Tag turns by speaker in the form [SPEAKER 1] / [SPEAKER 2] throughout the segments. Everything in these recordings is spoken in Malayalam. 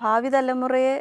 [SPEAKER 1] ഭാവി തലമുറയെ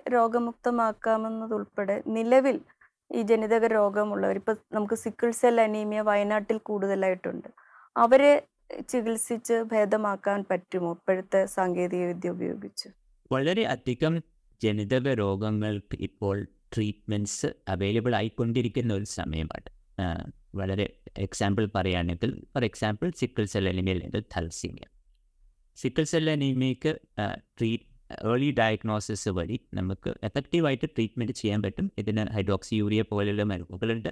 [SPEAKER 1] രോഗമുക്തമാക്കാമെന്നതുൾപ്പെടെ നിലവിൽ ഈ ജനിതക രോഗമുള്ളവർ ഇപ്പൊ നമുക്ക് സിക്കിൾ സെൽ അനീമിയ വയനാട്ടിൽ കൂടുതലായിട്ടുണ്ട് അവരെ ചികിത്സിച്ച് ഭേദമാക്കാൻ പറ്റുമോ ഇപ്പോഴത്തെ സാങ്കേതിക വിദ്യ ഉപയോഗിച്ച്
[SPEAKER 2] വളരെ അധികം ജനിതക രോഗങ്ങൾക്ക് ഇപ്പോൾ ട്രീറ്റ്മെൻറ്റ്സ് അവൈലബിൾ ആയിക്കൊണ്ടിരിക്കുന്ന ഒരു സമയമാണ് ആ, വളരെ എക്സാമ്പിൾ പറയുകയാണെങ്കിൽ for example sickle cell anaemia അല്ലെങ്കിൽ തൽസീമിയ സിക്കിൾ സെൽ അനീമിയക്ക് ട്രീറ്റ് ഏർലി ഡയഗ്നോസിസ് വഴി നമുക്ക് എഫക്റ്റീവായിട്ട് ട്രീറ്റ്മെൻറ്റ് ചെയ്യാൻ പറ്റും ഇതിന് ഹൈഡ്രോക്സി യൂറിയ പോലെയുള്ള മരുന്നുകളുണ്ട്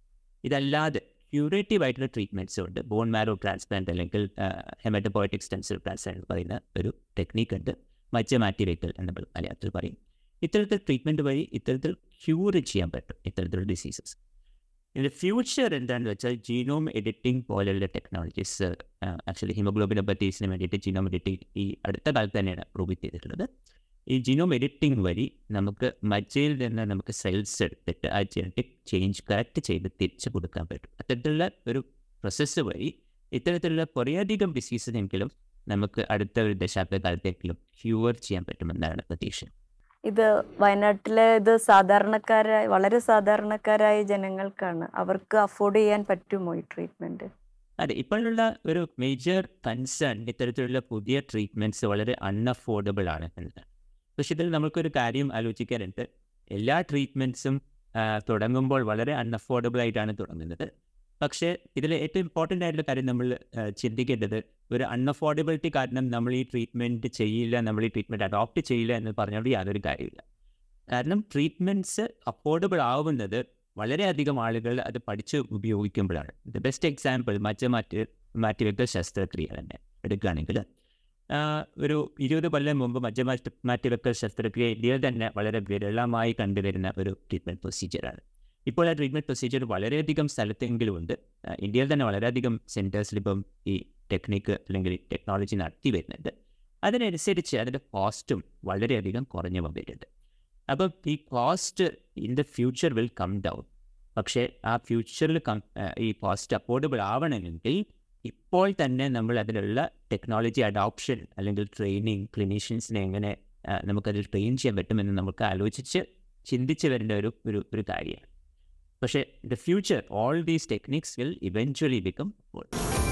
[SPEAKER 2] ഇതല്ലാതെ ക്യൂറേറ്റീവ് ആയിട്ടുള്ള ട്രീറ്റ്മെൻറ്റ്സും ഉണ്ട് ബോൺ മാരോ ട്രാൻസ്പ്ലാന്റ് അല്ലെങ്കിൽ ഹെമറ്റോപോയറ്റിക് സ്റ്റെൻസിൽ ട്രാൻസ്പ്ലാന്റ് എന്ന് പറയുന്ന ഒരു ടെക്നീക്ക് ഉണ്ട് മജ്ജ മാറ്റിവെക്കൽ എന്ന് നമ്മൾ മലയാളത്തിൽ പറയും ഇത്തരത്തിൽ ട്രീറ്റ്മെൻറ്റ് വഴി ഇത്തരത്തിൽ ക്യൂർ ചെയ്യാൻ പറ്റും ഇത്തരത്തിലുള്ള ഡിസീസസ് ഇതിൻ്റെ ഫ്യൂച്ചർ എന്താണെന്ന് വെച്ചാൽ ജീനോം എഡിറ്റിംഗ് പോലെയുള്ള ടെക്നോളജീസ് ആക്ച്വലി ഹിമോഗ്ലോബിനോപ്പറ്റീസിന് വേണ്ടിയിട്ട് ജീനോം എഡിറ്റിംഗ് ഈ അടുത്ത കാലത്ത് തന്നെയാണ് പ്രൂവ് ചെയ്തിട്ടുള്ളത് ഈ ജീനോം എഡിറ്റിംഗ് വഴി നമുക്ക് മജ്ജയിൽ നിന്ന് നമുക്ക് സെൽസ് എടുത്തിട്ട് ആ ജനറ്റിക് ചേഞ്ച് കറക്റ്റ് ചെയ്ത് തിരിച്ചു കൊടുക്കാൻ പറ്റും അത്തരത്തിലുള്ള ഒരു പ്രോസസ്സ് വഴി ഇത്തരത്തിലുള്ള കുറേയധികം ഡിസീസിനെങ്കിലും നമുക്ക് അടുത്ത ഒരു ദശാബ്ദ കാലത്തേക്കെങ്കിലും ക്യൂർ ചെയ്യാൻ പറ്റുമെന്നാണ് പ്രതീക്ഷ
[SPEAKER 1] ഇത് വയനാട്ടിലെ ഇത് സാധാരണക്കാരായ വളരെ സാധാരണക്കാരായ ജനങ്ങൾക്കാണ് അവർക്ക് അഫോർഡ് ചെയ്യാൻ പറ്റുമോ ഈ ട്രീറ്റ്മെന്റ്
[SPEAKER 2] അതെ ഇപ്പോഴുള്ള ഒരു മേജർ കൺസേൺ ഇത്തരത്തിലുള്ള പുതിയ ട്രീറ്റ്മെൻറ്റ്സ് വളരെ അൺഅഫോർഡബിൾ ആണ് എന്നതാണ് പക്ഷെ ഇതിൽ നമുക്കൊരു കാര്യം ആലോചിക്കാറുണ്ട് എല്ലാ ട്രീറ്റ്മെൻറ്റ്സും തുടങ്ങുമ്പോൾ വളരെ അൺഅഫോർഡബിൾ ആയിട്ടാണ് തുടങ്ങുന്നത് പക്ഷേ ഇതിൽ ഏറ്റവും ഇമ്പോർട്ടൻ്റ് ആയിട്ടുള്ള കാര്യം നമ്മൾ ആ, ചിന്തിക്കേണ്ടത് ഒരു അൺഅഫോർഡബിലിറ്റി കാരണം നമ്മൾ ഈ ട്രീറ്റ്മെൻറ്റ് ചെയ്യില്ല നമ്മൾ ഈ ട്രീറ്റ്മെൻറ്റ് അഡോപ്റ്റ് ചെയ്യില്ല എന്ന് പറഞ്ഞുകൊണ്ട് യാതൊരു കാര്യമില്ല കാരണം ട്രീറ്റ്മെൻറ്റ്സ് അഫോർഡബിൾ ആവുന്നത് വളരെയധികം ആളുകൾ അത് പഠിച്ച് ഉപയോഗിക്കുമ്പോഴാണ് ദ ബെസ്റ്റ് എക്സാമ്പിൾ മജ്ജ മാറ്റി മാറ്റിവെക്കൽ ശസ്ത്രക്രിയ തന്നെ എടുക്കുകയാണെങ്കിൽ ആ, ഒരു ഇരുപത് കൊല്ലം മുമ്പ് മജ്ജ മാറ്റി മാറ്റിവെക്കൽ ശസ്ത്രക്രിയ ഇന്ത്യയിൽ തന്നെ വളരെ വിരളമായി കണ്ടുവരുന്ന ഒരു ട്രീറ്റ്മെൻറ്റ് പ്രൊസീജിയറാണ് ഇപ്പോൾ ആ ട്രീറ്റ്മെൻറ്റ് പ്രൊസീജിയർ വളരെയധികം സ്ഥലത്തെങ്കിലും ഉണ്ട് ആ, ഇന്ത്യയിൽ തന്നെ വളരെയധികം സെൻറ്റേഴ്സിൽ ഇപ്പം ഈ ടെക്നിക്ക് അല്ലെങ്കിൽ ടെക്നോളജി നടത്തി വരുന്നുണ്ട് അതിനനുസരിച്ച് അതിൻ്റെ കോസ്റ്റും വളരെയധികം കുറഞ്ഞു വന്നിട്ടുണ്ട് അപ്പം ഈ cost in the future will come down പക്ഷേ ആ ഫ്യൂച്ചറിൽ കം ഈ കോസ്റ്റ് അഫോർഡബിൾ ആവണമെങ്കിൽ ഇപ്പോൾ തന്നെ നമ്മൾ അതിലുള്ള ടെക്നോളജി അഡോപ്ഷൻ അല്ലെങ്കിൽ ട്രെയിനിങ് ക്ലിനീഷ്യൻസിനെ എങ്ങനെ ആ, നമുക്കതിൽ ട്രെയിൻ ചെയ്യാൻ പറ്റുമെന്ന് നമുക്ക് ആലോചിച്ച് ചിന്തിച്ച് വരേണ്ട ഒരു ഒരു ഒരു കാര്യമാണ് പക്ഷേ the future all these techniques will eventually become